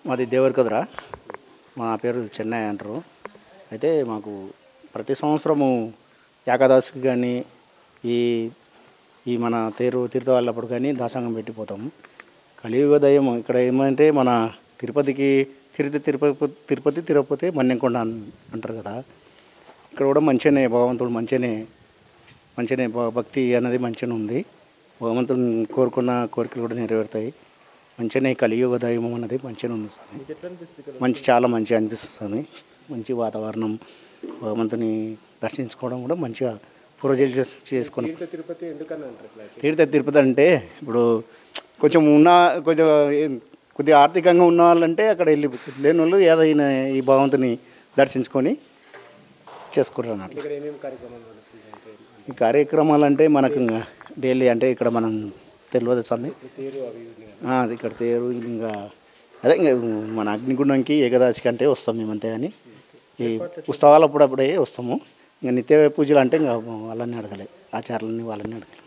మాది దేవరికదురా మా పేరు చెన్నై అంటారు అయితే మాకు ప్రతి సంవత్సరము ఏకాదశికి కానీ ఈ ఈ మన తేరు తీర్థవాళ్ళప్పుడు కానీ దాసంగం పెట్టిపోతాము కలియుగ దయం ఇక్కడ ఏమంటే మన తిరుపతికి తిరుపతి తిరుపతి తిరుపతి తిరుపతి మన్నెంకొండ అన్- అంటారు కదా ఇక్కడ కూడా మంచిగానే భగవంతుడు మంచిగానే మంచిగానే భ- భక్తి అనేది మంచిగానే ఉంది భగవంతుడు కోరుకున్న కోరికలు కూడా నెరవేరుతాయి మంచిగానే కలియుగ దైవం అనేది మంచిగానే ఉంది స్వామి మంచి చాలా మంచిగా అనిపిస్తుంది స్వామి మంచి వాతావరణం భగవంతుని దర్శించుకోవడం కూడా మంచిగా పూర్వజలు చేస్- చేసుకుని తిరుపతి ఎందుకని అంటారు ఇట్లా తీర్థ తిరుపతి అంటే ఇప్పుడు కొంచెం ఉన్న కొంచెం ఏం- కొద్దిగా ఆర్థికంగా ఉన్న వాళ్ళంటే అక్కడ వెళ్ళి లేని వాళ్ళు ఏదైనా ఈ భగవంతుని దర్శించుకొని చేసుకుంటారు అన్నట్లు ఇక్కడ ఏమేమి కార్యక్రమాలు నడుస్తుంది అంటే ఈ కార్యక్రమాలు అంటే మనకు ఇంకా డైలీ అంటే ఇక్కడ మనం తెలియదు స్వామి తేరు అవి ఇవి ఉన్నాయి. ఆ, అది ఇక్కడ తేరు ఇంకా అదే ఇంకా మన అగ్నిగుండంకి ఏకదాశికి అంటే వస్తాం మేము అంతే కానీ ఈ ఉత్సవాలు అప్పుడప్పుడే వస్తాము ఇంకా నిత్య పూజలు అంటే ఇంకా వాళ్ళని అడగలే ఆచారాలని వాళ్ళని అడగలే